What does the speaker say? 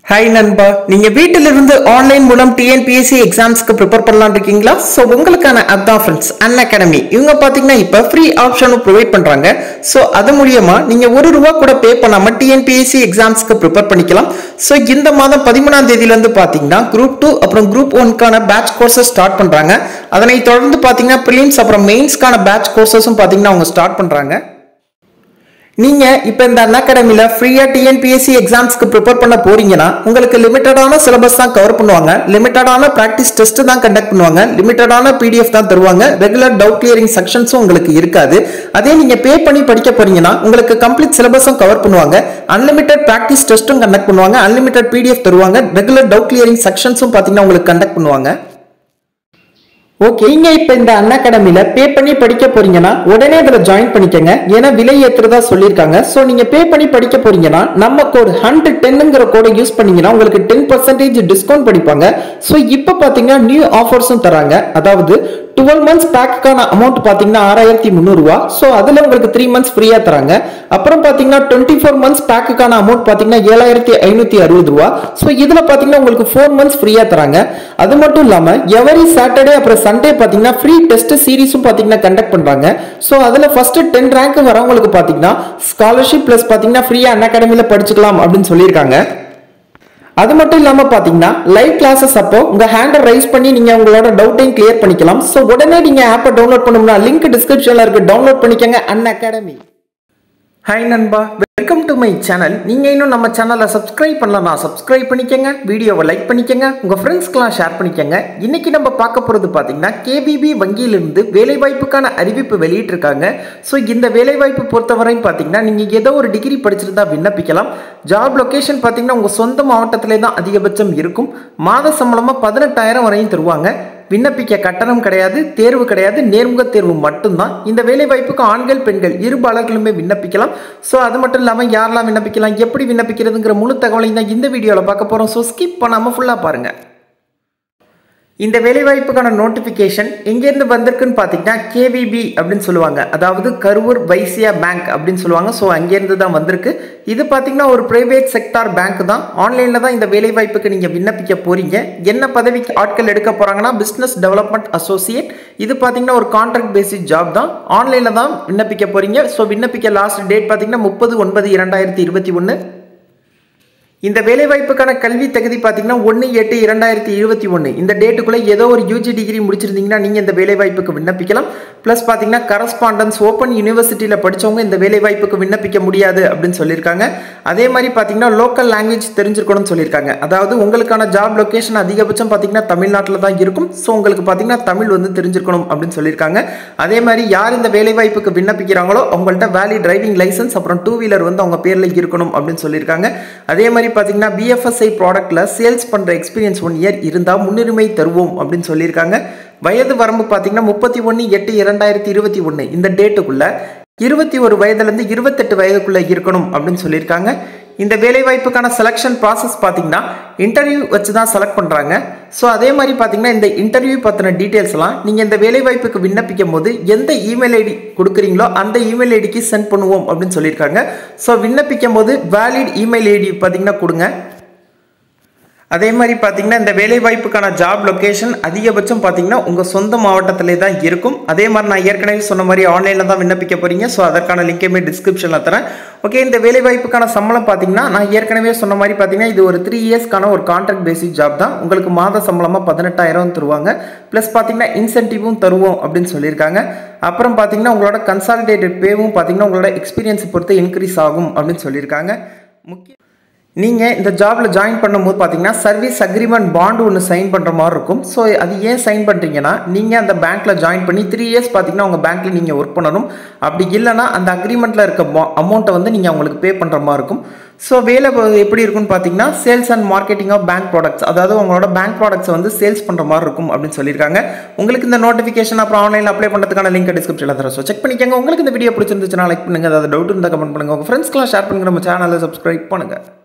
hi நண்பா நீங்க வீட்டில இருந்து ஆன்லைன் மூலம் டிஎன்பிஎஸ்சி எக்ஸாம்ஸ்க்கு ப்ரிப்பேர் பண்ணலாம் இருக்கீங்களா ஸோ உங்களுக்கான அதான் ஃப்ரெண்ட்ஸ் அன் அகாடமி இவங்க பாத்தீங்கன்னா இப்போ ஃப்ரீ ஆப்ஷனும் ப்ரொவைட் பண்றாங்க ஸோ அது மூலியமா நீங்க ஒரு ரூபா கூட பே பண்ணாம டிஎன்பிஎஸ்சி எக்ஸாம்ஸ்க்கு ப்ரிப்பேர் பண்ணிக்கலாம் ஸோ இந்த மாதம் பதிமூணாம் தேதியில இருந்து பாத்தீங்கன்னா குரூப் டூ அப்புறம் குரூப் ஒன்க்கான பேட்ச் கோர்சஸ் ஸ்டார்ட் பண்றாங்க அதனை தொடர்ந்து பாத்தீங்கன்னா ப்ரிலிம்ஸ் அப்புறம் மெயின்ஸ்க்கான பேட்ச் கோர்சஸும் பாத்தீங்கன்னா அவங்க ஸ்டார்ட் பண்றாங்க நீங்க இப்ப இந்த அன் அகாடமில ஃப்ரீயா டிஎன்பிஎஸ்சி எக்ஸாம்ஸ்க்கு ப்ரிப்பேர் பண்ண போறீங்கன்னா உங்களுக்கு லிமிட்டடான சிலபஸ் தான் கவர் பண்ணுவாங்க லிமிட்டடான பிராக்டிஸ் டெஸ்ட் தான் கண்டக்ட் பண்ணுவாங்க லிமிட்டடான பிடிஎஃப் தான் தருவாங்க ரெகுலர் டவுட் கிளியரிங் செக்ஷன்ஸும் உங்களுக்கு இருக்காது அதே நீங்க பே பண்ணி படிக்க போறீங்கன்னா உங்களுக்கு கம்ப்ளீட் சிலபஸும் கவர் பண்ணுவாங்க அன்லிமிட்டட் பிராக்டிஸ் டெஸ்ட்டும் கண்டக்ட் பண்ணுவாங்க அன்லிமிட்டட் பிடிஎஃப் தருவாங்க ரெகுலர் டவுட் கிளியரிங் செக்ஷன்ஸும் பாத்தீங்கன்னா உங்களுக்கு கண்டக்ட் பண்ணுவாங்க ஓகே நீங்க இப்ப இந்த அன் அகாடமில பே பண்ணி படிக்க போறீங்கன்னா உடனே இதுல ஜாயின் பண்ணிக்கங்க ஏன்னா விலை ஏத்துறதா சொல்லியிருக்காங்க சோ நீங்க பே பண்ணி படிக்க போறீங்கன்னா நம்ம கோட் ஹண்ட்ரட் டென்னுங்கிற கோடை யூஸ் பண்ணீங்கன்னா உங்களுக்கு டென் பர்சன்டேஜ் டிஸ்கவுண்ட் படிப்பாங்க சோ இப்ப பாத்தீங்கன்னா நியூ ஆஃபர்ஸும் தராங்க அதாவது டுவெல் மந்த்ஸ் பேக்குக்கான அமௌண்ட் பாத்தீங்கன்னா ஆறாயிரத்தி முந்நூறுவா ஸோ அதுல உங்களுக்கு த்ரீ மந்த்ஸ் ஃப்ரீயா தராங்க அப்புறம் பாத்தீங்கன்னா டுவெண்ட்டி ஃபோர் மந்த்ஸ் பேக்குக்கான அமௌண்ட் பாத்தீங்கன்னா ஏழாயிரத்தி ஐநூத்தி அறுபது ரூபா ஸோ இதுல பாத்தீங்கன்னா உங்களுக்கு ஃபோர் மந்த்ஸ் ஃப்ரீயா தராங்க அது மட்டும் இல்லாம எவரி சாட்டர்டே அப்புறம் சண்டே பாத்தீங்கன்னா ஃப்ரீ டெஸ்ட் சீரிஸும் பாத்தீங்கன்னா கண்டக்ட் பண்றாங்க ஸோ அதுல ஃபர்ஸ்ட் டென் ரேங்க் வரவங்களுக்கு பாத்தீங்கன்னா ஸ்காலர்ஷிப் பிளஸ் பாத்தீங்கன்னா ஃப்ரீயா அன் அகாடமில படிச்சுக்கலாம் அப்படின்னு சொல்லியிருக்காங்க அது மட்டும் இல்லாம பாத்தீங்கன்னா லைவ் கிளாஸஸ் அப்போ உங்க ஹேண்டை ரைஸ் பண்ணி நீங்க உங்களோட டவுட்டையும் கிளியர் பண்ணிக்கலாம் சோ உடனே நீங்க ஆப்பை டவுன்லோட் பண்ணணும்னா லிங்க் டிஸ்கிரிப்ஷன்ல இருக்கு டவுன்லோட் பண்ணிக்கங்க அன் அகாடமி ஹாய் நண்பா வெல்கம் டு மை சேனல் நீங்க இன்னும் நம்ம சேனலை சப்ஸ்கிரைப் பண்ணலனா சப்ஸ்கிரைப் பண்ணிக்கங்க வீடியோவை லைக் பண்ணிக்கங்க உங்க ஃப்ரெண்ட்ஸ்க்கெல்லாம் ஷேர் பண்ணிக்கங்க இன்னைக்கு நம்ம பார்க்க போறது பாத்தீங்கன்னா கேபிபி வங்கியிலிருந்து வேலைவாய்ப்புக்கான அறிவிப்பு வெளியிட்டிருக்காங்க ஸோ இந்த வேலைவாய்ப்பு பொறுத்தவரையும் பார்த்தீங்கன்னா நீங்க ஏதோ ஒரு டிகிரி படிச்சிருந்தா விண்ணப்பிக்கலாம் ஜாப் லொகேஷன் பார்த்தீங்கன்னா உங்க சொந்த மாவட்டத்திலே தான் அதிகபட்சம் இருக்கும் மாத சம்பளமா பதினெட்டாயிரம் வரையும் தருவாங்க விண்ணப்பிக்க கட்டணம் கிடையாது தேர்வு கிடையாது நேர்முக தேர்வு மட்டும்தான் இந்த வேலை வாய்ப்புக்கு ஆண்கள் பெண்கள் இருபாலர்களுமே விண்ணப்பிக்கலாம் ஸோ அது மட்டும் இல்லாமல் யாரெல்லாம் விண்ணப்பிக்கலாம் எப்படி விண்ணப்பிக்கிறதுங்கிற முழு தகவலையும் தான் இந்த வீடியோவில் பார்க்க போகிறோம் ஸோ ஸ்கிப் பண்ணாமல் ஃபுல்லாக பாருங்கள் இந்த வேலைவாய்ப்புக்கான நோட்டிஃபிகேஷன் எங்கேருந்து வந்திருக்குன்னு பார்த்தீங்கன்னா கேவிபி அப்படின்னு சொல்லுவாங்க அதாவது கரூர் வைசியா பேங்க் அப்படின்னு சொல்லுவாங்க ஸோ அங்கேருந்து தான் வந்திருக்கு இது பார்த்தீங்கன்னா ஒரு பிரைவேட் செக்டார் பேங்க் தான் ஆன்லைனில் தான் இந்த வேலைவாய்ப்புக்கு நீங்கள் விண்ணப்பிக்க போறீங்க என்ன பதவிக்கு ஆட்கள் எடுக்க போகிறாங்கன்னா பிஸ்னஸ் டெவலப்மெண்ட் அசோசியேட் இது பார்த்தீங்கன்னா ஒரு கான்ட்ராக்ட் பேசிக் ஜாப் தான் ஆன்லைனில் தான் விண்ணப்பிக்க போறீங்க ஸோ விண்ணப்பிக்க லாஸ்ட் டேட் பார்த்தீங்கன்னா முப்பது ஒன்பது இரண்டாயிரத்தி இருபத்தி ஒன்று இந்த வேலைவாய்ப்புக்கான கல்வி தகுதி பார்த்தீங்கன்னா ஒன்று எட்டு இரண்டாயிரத்தி இருபத்தி ஒன்று இந்த டேட்டுக்குள்ளே ஏதோ ஒரு யூஜி டிகிரி முடிச்சிருந்தீங்கன்னா நீங்கள் இந்த வேலைவாய்ப்புக்கு விண்ணப்பிக்கலாம் ப்ளஸ் பார்த்தீங்கன்னா கரஸ்பாண்டன்ஸ் ஓப்பன் யூனிவர்சிட்டியில் படித்தவங்க இந்த வேலைவாய்ப்புக்கு விண்ணப்பிக்க முடியாது அப்படின்னு சொல்லியிருக்காங்க அதே மாதிரி பார்த்தீங்கன்னா லோக்கல் லாங்குவேஜ் தெரிஞ்சிருக்கணும்னு சொல்லியிருக்காங்க அதாவது உங்களுக்கான ஜாப் லொக்கேஷன் அதிகபட்சம் பார்த்தீங்கன்னா தமிழ்நாட்டில் தான் இருக்கும் ஸோ உங்களுக்கு பார்த்தீங்கன்னா தமிழ் வந்து தெரிஞ்சிருக்கணும் அப்படின்னு சொல்லியிருக்காங்க அதே மாதிரி யார் இந்த வேலைவாய்ப்புக்கு விண்ணப்பிக்கிறாங்களோ அவங்கள்ட்ட வேலி டிரைவிங் லைசன்ஸ் அப்புறம் டூ வீலர் வந்து அவங்க பேரில் இருக்கணும் அப்படின்னு சொல்லியிருக்காங்க அதே மாதிரி பார்த்தீங்கன்னா பிஎஃப்எஸ்ஐ ப்ராடக்ட்டில் சேல்ஸ் பண்ணுற எக்ஸ்பீரியன்ஸ் ஒன் இயர் இருந்தால் முன்னுரிமை தருவோம் அப்படின்னு சொல்லியிருக்காங்க வயது வரம்பு பார்த்தீங்கன்னா முப்பத்தி ஒன்று எட்டு இரண்டாயிரத்தி இருபத்தி ஒன்று இந்த டேட்டுக்குள்ள இருபத்தி ஒரு வயதுலேருந்து இருபத்தெட்டு வயதுக்குள்ளே இருக்கணும் அப்படின்னு சொல்லியிருக்காங்க இந்த வேலைவாய்ப்புக்கான செலெக்ஷன் ப்ராசஸ் பார்த்தீங்கன்னா இன்டர்வியூ வச்சு தான் செலக்ட் பண்ணுறாங்க ஸோ அதே மாதிரி பார்த்தீங்கன்னா இந்த இன்டர்வியூ பற்றின டீட்டெயில்ஸ்லாம் நீங்கள் இந்த வேலைவாய்ப்புக்கு விண்ணப்பிக்கும் போது எந்த இமெயில் ஐடி கொடுக்குறீங்களோ அந்த இமெயில் ஐடிக்கு சென்ட் பண்ணுவோம் அப்படின்னு சொல்லியிருக்காங்க ஸோ விண்ணப்பிக்கும் போது வேலிட் இமெயில் ஐடி பார்த்தீங்கன்னா கொடுங்க அதே மாதிரி பார்த்தீங்கன்னா இந்த வேலைவாய்ப்புக்கான ஜாப் லொக்கேஷன் அதிகபட்சம் பார்த்தீங்கன்னா உங்கள் சொந்த மாவட்டத்திலே தான் இருக்கும் அதே மாதிரி நான் ஏற்கனவே சொன்ன மாதிரி ஆன்லைனில் தான் விண்ணப்பிக்க போகிறீங்க ஸோ அதற்கான லிங்கையுமே டிஸ்கிரிப்ஷனில் தரேன் ஓகே இந்த வேலைவாய்ப்புக்கான சம்பளம் பார்த்தீங்கன்னா நான் ஏற்கனவே சொன்ன மாதிரி பார்த்தீங்கன்னா இது ஒரு த்ரீ இயர்ஸ்க்கான ஒரு கான்ட்ராக்ட் பேசிக் ஜாப் தான் உங்களுக்கு மாத சம்பளமாக பதினெட்டாயிரம் தருவாங்க ப்ளஸ் பார்த்தீங்கன்னா இன்சென்டிவும் தருவோம் அப்படின்னு சொல்லியிருக்காங்க அப்புறம் பார்த்தீங்கன்னா உங்களோட கன்சாலிடேட்டட் பேவும் பார்த்தீங்கன்னா உங்களோட எக்ஸ்பீரியன்ஸை பொறுத்து இன்க்ரீஸ் ஆகும் அப்படின்னு சொல்லியிருக்காங்க முக்கிய நீங்கள் இந்த ஜாபில் ஜாயின் பண்ணும்போது பார்த்தீங்கன்னா சர்வீஸ் அக்ரிமெண்ட் பாண்டு ஒன்று சைன் பண்ணுற மாதிரி இருக்கும் ஸோ அது ஏன் சைன் பண்ணுறீங்கன்னா நீங்கள் அந்த பேங்க்கில் ஜாயின் பண்ணி த்ரீ இயர்ஸ் பார்த்தீங்கன்னா உங்கள் பேங்க்கில் நீங்கள் ஒர்க் பண்ணணும் அப்படி இல்லைனா அந்த அக்ரிமெண்ட்டில் இருக்க அமௌண்ட்டை வந்து நீங்கள் அவங்களுக்கு பே பண்ணுற மாதிரி இருக்கும் ஸோ வேலை எப்படி இருக்குன்னு பார்த்தீங்கன்னா sales and marketing of bank products அதாவது உங்களோட பேங்க் ப்ராடக்ட்ஸ் வந்து சேல்ஸ் பண்ணுற மாதிரி இருக்கும் அப்படின்னு சொல்லியிருக்காங்க உங்களுக்கு இந்த நோட்டிஃபிகேஷன் அப்புறம் ஆன்லைனில் அப்ளை பண்ணுறதுக்கான லிங்க் டிஸ்கிரிப்ஷனில் தரேன் ஸோ செக் பண்ணிக்கோங்க உங்களுக்கு இந்த வீடியோ பிடிச்சிருந்துச்சுன்னா லைக் பண்ணுங்கள் அதாவது டவுட் இருந்தால் கமெண்ட் பண்ணுங்கள் உங்கள் ஃப்ரெண்ட்ஸ்க்கெலாம் ஷேர் பண்ணுங்கள் நம்ம சேனலை சப்ஸ்கிரைப் பண்ணுங்கள்